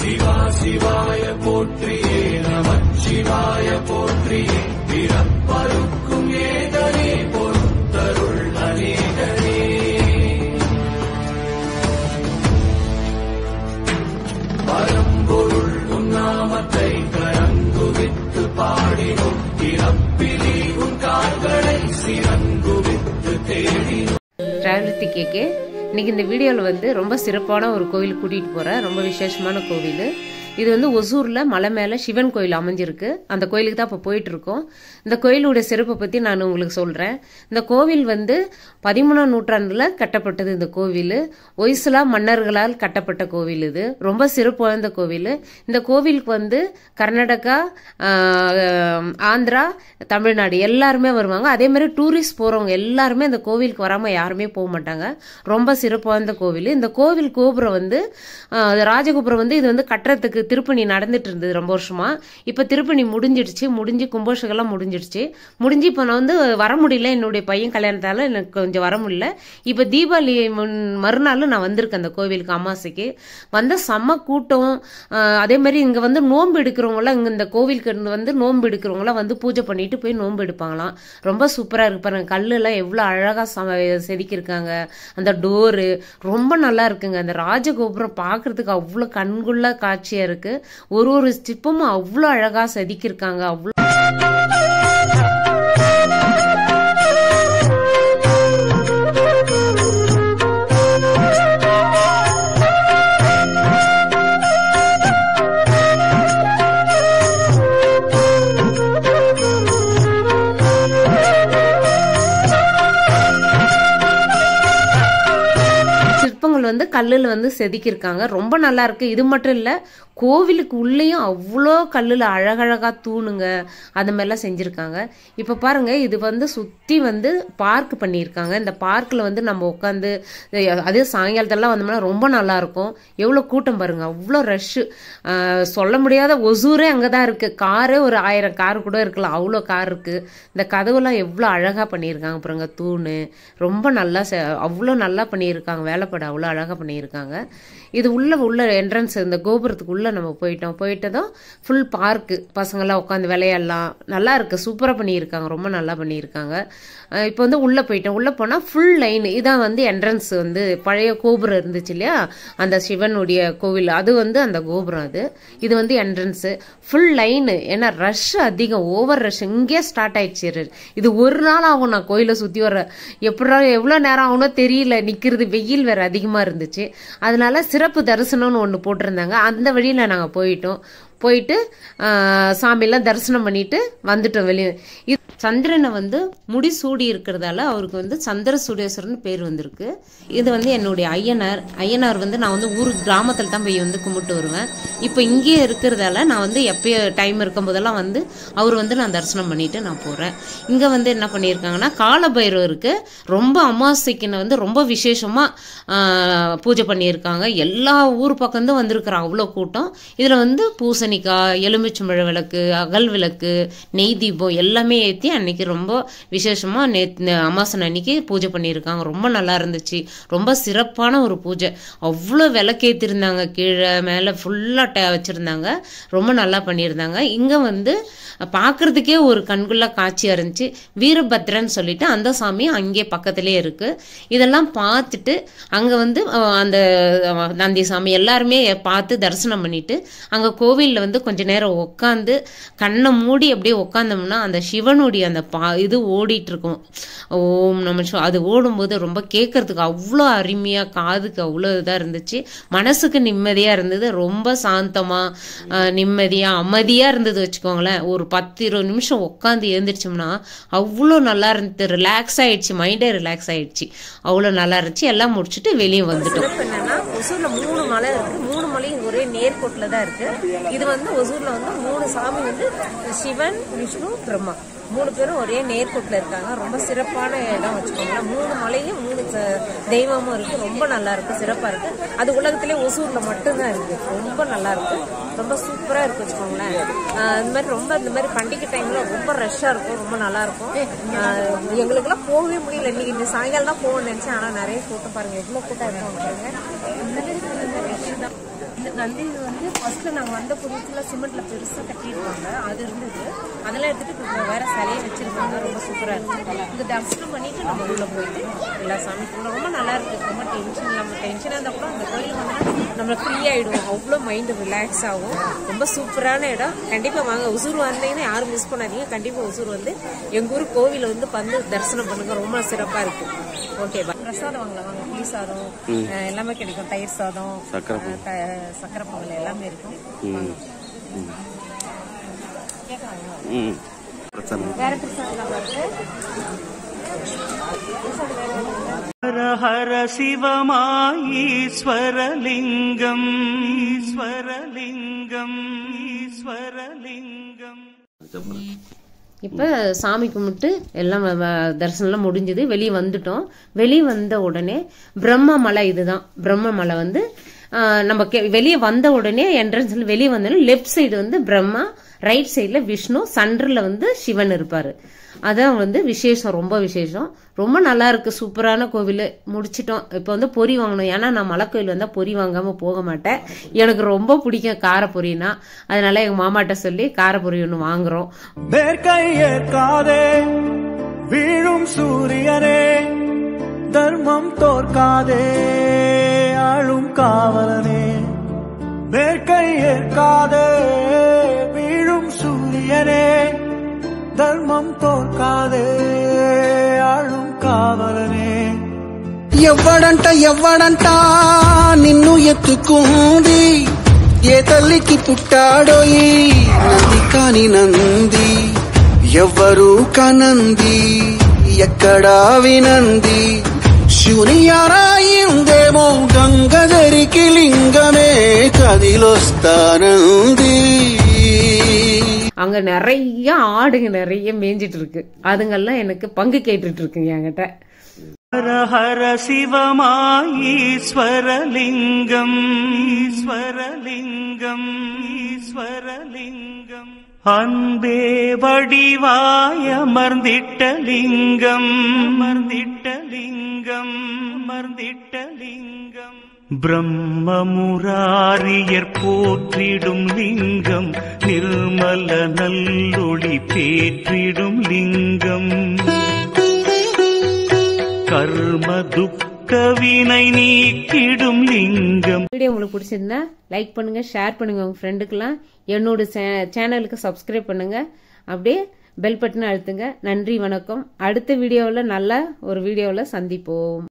Travel கேக்கு இன்னைக்கு இந்த வீடியோவில் வந்து ரொம்ப சிறப்பான ஒரு கோயில் கூட்டிகிட்டு போகிறேன் ரொம்ப விசேஷமான கோவில் இது வந்து ஒசூரில் மலை மேலே சிவன் கோயில் அமைஞ்சிருக்கு அந்த கோயிலுக்கு தான் இப்போ போயிட்டு இருக்கோம் இந்த கோயிலுடைய சிறப்பை பற்றி நான் உங்களுக்கு சொல்கிறேன் இந்த கோவில் வந்து பதிமூணாம் நூற்றாண்டில் கட்டப்பட்டது இந்த கோவில் ஒய்சலா மன்னர்களால் கட்டப்பட்ட கோவில் இது ரொம்ப சிறப்பு வாய்ந்த கோவில் இந்த கோவிலுக்கு வந்து கர்நாடகா ஆஹ், ஆந்திரா தமிழ்நாடு எல்லாருமே வருவாங்க அதே மாதிரி டூரிஸ்ட் போகிறவங்க எல்லாருமே இந்த கோவிலுக்கு வராமல் யாருமே போக மாட்டாங்க ரொம்ப சிறப்பு வாய்ந்த கோவில் இந்த கோவில் கோபுரம் வந்து ஆஹ், ராஜகோபுரம் வந்து இது வந்து கட்டுறதுக்கு திருப்பணி நடந்துட்டு இருந்தது ரொம்ப வருஷமா இப்போ திருப்பணி முடிஞ்சிடுச்சு முடிஞ்சு கும்பாபிஷேகம்லாம் முடிஞ்சிடுச்சு முடிஞ்சு இப்போ நான் வந்து வர முடியல என்னுடைய பையன் கல்யாணத்தால எனக்கு கொஞ்சம் வர முடியல இப்போ தீபாவளி முன் மறுநாள் நான் வந்திருக்கேன் அந்த கோவிலுக்கு அமாவாசைக்கு வந்த செம்ம கூட்டம் ஆஹ், அதே மாதிரி இங்கே வந்து நோன்பு எடுக்கிறவங்களாம் இங்கே இந்த கோவிலுக்கு இருந்து வந்து நோன்பு எடுக்கிறவங்களாம் வந்து பூஜை பண்ணிட்டு போய் நோன்பு எடுப்பாங்களாம் ரொம்ப சூப்பராக இருக்கு பாருங்க கல்லுலாம் எவ்வளோ அழகாக சம செதுக்கியிருக்காங்க அந்த டோரு ரொம்ப நல்லா இருக்குங்க அந்த ராஜகோபுரம் பார்க்கறதுக்கு அவ்வளோ கண்குள்ள காட்சியாக இருக்கு ஒரு ஒரு சிற்பமும் அவ்வளோ அழகாக செதுக்கியிருக்காங்க அவ்வளோ சிற்பங்கள் வந்து கல்லில் வந்து செதுக்கியிருக்காங்க ரொம்ப நல்லா இருக்கு இது மட்டும் இல்லை கோவிலுக்கு உள்ளேயும் அவ்வளோ கல்லில் அழகழகா தூணுங்க அந்த மாதிரிலாம் செஞ்சுருக்காங்க இப்போ பாருங்க இது வந்து சுற்றி வந்து பார்க் பண்ணியிருக்காங்க இந்த பார்க்கில் வந்து நம்ம உட்காந்து அதே சாயங்காலத்தெல்லாம் வந்தோம்னா ரொம்ப நல்லா இருக்கும் எவ்வளோ கூட்டம் பாருங்க அவ்வளோ ரஷ்ஷு சொல்ல முடியாத ஒசூரே அங்கே தான் இருக்கு காரே ஒரு ஆயிரம் கார் கூட இருக்கலாம் அவ்வளோ கார் இருக்கு இந்த கதவுலாம் எவ்வளோ அழகாக பண்ணியிருக்காங்க பாருங்க தூணு ரொம்ப நல்லா செ- அவ்வளோ நல்லா பண்ணியிருக்காங்க வேலைப்பாடு அவ்வளோ அழகாக பண்ணியிருக்காங்க இது உள்ள உள்ள என்ட்ரன்ஸ் இந்த கோபுரத்துக்கு உள்ள நம்ம போயிட்டோம் போயிட்டதும் ஃபுல் பார்க்கு பசங்கள்லாம் உட்காந்து விளையாடலாம் நல்லா இருக்கு சூப்பராக பண்ணியிருக்காங்க ரொம்ப நல்லா பண்ணியிருக்காங்க அஹ் இப்போ வந்து உள்ளே போயிட்டோம் உள்ளே போனால் ஃபுல் லைன் இதான் வந்து என்ட்ரன்ஸ் வந்து பழைய கோபுரம் இருந்துச்சு இல்லையா அந்த சிவனுடைய கோவில் அது வந்து அந்த கோபுரம் அது இது வந்து என்ட்ரன்ஸு ஃபுல் லைனு ஏன்னா ரஷ் அதிகம் ஓவர் ரஷ் இங்கே ஸ்டார்ட் ஆயிடுச்சு இது ஒரு நாள் ஆகும் நான் கோயிலை சுற்றி வர எப்படா எவ்வளோ நேரம் ஆகும்னோ தெரியல நிற்கிறது வெயில் வேற அதிகமாக இருந்துச்சு அதனால சிறப்பு தரிசனம்னு ஒன்று போட்டிருந்தாங்க அந்த வழியில் நாங்கள் போயிட்டோம் போயிட்டு ஆஹ், சாமியெல்லாம் தரிசனம் பண்ணிட்டு வந்துட்டோம் வெளியே இது சந்திரனை வந்து முடி சூடி இருக்கிறதால அவருக்கு வந்து சந்திர சூடேஸ்வரன் பேர் வந்திருக்கு இது வந்து என்னுடைய ஐயனார் ஐயனார் வந்து நான் வந்து ஊருக்கு கிராமத்தில் தான் போய் வந்து கும்பிட்டு வருவேன் இப்போ இங்கேயே இருக்கிறதால நான் வந்து எப்பயோ டைம் இருக்கும் போதெல்லாம் வந்து அவர் வந்து நான் தரிசனம் பண்ணிட்டு நான் போகிறேன் இங்கே வந்து என்ன பண்ணியிருக்காங்கன்னா காலபைரவருக்கு ரொம்ப அமாவாசைக்குன்னு வந்து ரொம்ப விசேஷமாக பூஜை பண்ணியிருக்காங்க எல்லா ஊர் பக்கம்தான் வந்திருக்கிறாங்க அவ்வளோ கூட்டம் இதில் வந்து பூசணிக்காய் எலுமிச்சம்பழ விளக்கு அகல் விளக்கு நெய் தீபம் எல்லாமே ஏற்றி அன்னைக்கு ரொம்ப விசேஷமாக நே அமாசன் அன்னைக்கு பூஜை பண்ணியிருக்காங்க ரொம்ப நல்லா இருந்துச்சு ரொம்ப சிறப்பான ஒரு பூஜை அவ்வளோ விளக்கேற்றிருந்தாங்க கீழே மேலே ஃபுல்லாக வச்சுருந்தாங்க ரொம்ப நல்லா பண்ணியிருந்தாங்க இங்கே வந்து பார்க்கறதுக்கே ஒரு கண்குள்ள காட்சியாக இருந்துச்சு வீரபத்ரன் சொல்லிட்டு அந்த சாமி அங்கே பக்கத்துலேயே இருக்கு இதெல்லாம் பார்த்துட்டு அங்கே வந்து அஹ், அந்த அஹ், நந்தி சாமி எல்லாருமே பார்த்து தரிசனம் பண்ணிட்டு அங்கே கோவிலில் வந்து கொஞ்ச நேரம் உட்காந்து கண்ணை மூடி அப்படியே உட்காந்தோம்னா அந்த சிவனுடைய அந்த பா இது ஓடிட்டு இருக்கும் ஓம் நம சிவ- அது ஓடும்போது ரொம்ப கேட்கறதுக்கு அவ்வளோ அருமையாக காதுக்கு அவ்வளோ இதாக இருந்துச்சு மனசுக்கு நிம்மதியாக இருந்தது ரொம்ப சாந்தமாக நிம்மதியாக அமைதியாக இருந்தது வச்சுக்கோங்களேன் ஒரு பத்து இருபது நிமிஷம் உட்காந்து எழுந்திரிச்சோம்னா அவ்வளோ நல்லா இருந்தது ரிலாக்ஸ் ஆயிடுச்சு மைண்டே ரிலாக்ஸ் ஆயிடுச்சு அவ்வளோ நல்லா இருந்துச்சு எல்லாம் முடிச்சுட்டு வெளியே வந்துட்டோம் சிறப்பு என்னன்னா ஒசூர்ல மூணு மலை இருக்கு மூணு மலையும் ஒரே நேர்கோட்டில் தான் இருக்கு இது வந்து ஒசூர்ல வந்து மூணு சாமி வந்து சிவன் விஷ்ணு பிரம்மா மூணு பேரும் ஒரே நேர்கோட்டில் இருக்காங்க ரொம்ப சிறப்பான இடம் வச்சுக்கோங்களேன் மூணு மலையும் மூணு ச- தெய்வமும் இருக்கு ரொம்ப நல்லா இருக்கு சிறப்பா இருக்கு அது உலகத்திலே ஒசூர்ல மட்டும்தான் இருக்கு ரொம்ப நல்லா இருக்கு ரொம்ப சூப்பரா இருக்கு வச்சுக்கோங்களேன் ஆஹ் இந்த மாதிரி ரொம்ப இந்த மாதிரி பண்டிகை டைம்ல ரொம்ப ரஷ்ஷா இருக்கும் ரொம்ப நல்லா இருக்கும் ஆஹ் எங்களுக்கெல்லாம் போகவே முடியல இன்னைக்கு இந்த சாயங்காலம் தான் போகணும்னு நினைச்சேன் ஆனா நிறைய கூட்டம் பாருங்க எவ்வளவு கூட்டம் இருக்கும் பாருங்க நந்தி வந்து ஃபர்ஸ்ட் நாங்க வந்த புதுசுல சிமெண்ட்ல பெருசா கட்டியிருப்பாங்க அது இருந்தது அதெல்லாம் எடுத்துட்டு இப்போ வேற சிலையை வச்சிருக்காங்க ரொம்ப சூப்பரா இருக்கு இங்க தரிசனம் பண்ணிட்டு நம்ம உள்ள போயிட்டு எல்லா சாமி கும்பிட ரொம்ப நல்லா இருக்கு ரொம்ப டென்ஷன் இல்லாம டென்ஷனா இருந்தா கூட அந்த கோயில் வந்தா நம்ம ஃப்ரீ ஆயிடுவோம் அவ்வளோ மைண்ட் ரிலாக்ஸ் ஆகும் ரொம்ப சூப்பரான இடம் கண்டிப்பா வாங்க ஒசூர் வந்தீங்கன்னா யாரும் மிஸ் பண்ணாதீங்க கண்டிப்பா ஒசூர் வந்து எங்க ஊர் கோவில வந்து வந்து தரிசனம் பண்ணுங்க ரொம்ப சிறப்பா இருக்கு ஓகே பிரசாதம் வாங்கலாம் வாங்க புளி சாதம் அஹ் எல்லாமே கிடைக்கும் தயிர் சாதம் சக்கரை அஹ் த- சக்கரை பொங்கல் எல்லாமே இருக்கும் வாங்க. கேட்கலாங்களா? ம் பிரச்சனை வேற பிரசாதம் இருக்கு ஹர ஹர சிவமாயீஸ்வரலிங்கம் ஈஸ்வரலிங்கம் ஈஸ்வரலிங்கம் இப்போ சாமி கும்பிட்டு எல்லாம் வ- வ- தரிசனம்லாம் முடிஞ்சது வெளியே வந்துட்டோம் வெளியே வந்த உடனே பிரம்ம மலை இதுதான் பிரம்ம மலை வந்து ஆஹ், நம்ம வெளியே வந்த உடனே என்ட்ரன்ஸ்ல வெளியே வந்தாலும் லெஃப்ட் சைடு வந்து பிரம்மா ரைட் சைடில் விஷ்ணு சென்டரில் வந்து சிவன் இருப்பார் அதான் வந்து விசேஷம் ரொம்ப விசேஷம் ரொம்ப நல்லா இருக்கு சூப்பரான கோவில் முடிச்சிட்டோம் இப்போ வந்து பொரி வாங்கணும் ஏன்னா நான் மலை கோயில் வந்தால் பொரி வாங்காமல் போக மாட்டேன் எனக்கு ரொம்ப பிடிக்கும் காரப்பொரினா அதனால எங்கள் மாமாட்ட சொல்லி காரப்பொரி ஒன்று வாங்குறோம் மேற்கை ஏற்காதே வீழும் சூரியனே தர்மம் தோற்காதே ஆளும் காவலனே மேற்கை ஏற்காதே வீழும் சூரியனே தர்மம் தோற்காதே ஆளும் కావాలనే ఎవ్వడంట ఎవ్వడంట నిన్ను ఎత్తుకుంది ఏ తల్లికి పుట్టాడో ఈ నంది కాని నంది ఎవ్వరూ కనంది ఎక్కడా వినంది శివుని ఆరాయిందేమో గంగధరికి లింగమే కదిలొస్తానంది அங்க நிறைய ஆடுங்க நிறைய மேய்ஞ்சிட்டு இருக்கு அதுங்கெல்லாம் எனக்கு பங்கு கேட்டுட்டு இருக்குங்க என்கிட்ட ஹர ஹர சிவமாயீஸ்வரலிங்கம் ஈஸ்வரலிங்கம் ஈஸ்வரலிங்கம் அன்பே வடிவாய அமர்ந்திட்ட லிங்கம் அமர்ந்திட்ட லிங்கம் அமர்ந்திட்ட லிங்கம் பிரம்மமுராரியர் போற்றிடும் லிங்கம் நிர்மல நல்லொளி பேற்றிடும் லிங்கம் கர்ம துக்க வினை நீக்கிடும் லிங்கம் வீடியோ உங்களுக்கு பிடிச்சிருந்தா லைக் பண்ணுங்க ஷேர் பண்ணுங்க உங்க ஃப்ரெண்டுக்கெல்லாம் என்னோட சே- சேனலுக்கு சப்ஸ்கிரைப் பண்ணுங்க அப்படியே பெல் பட்டன் அழுத்துங்க நன்றி வணக்கம் அடுத்த வீடியோவில் நல்ல ஒரு வீடியோவில் சந்திப்போம்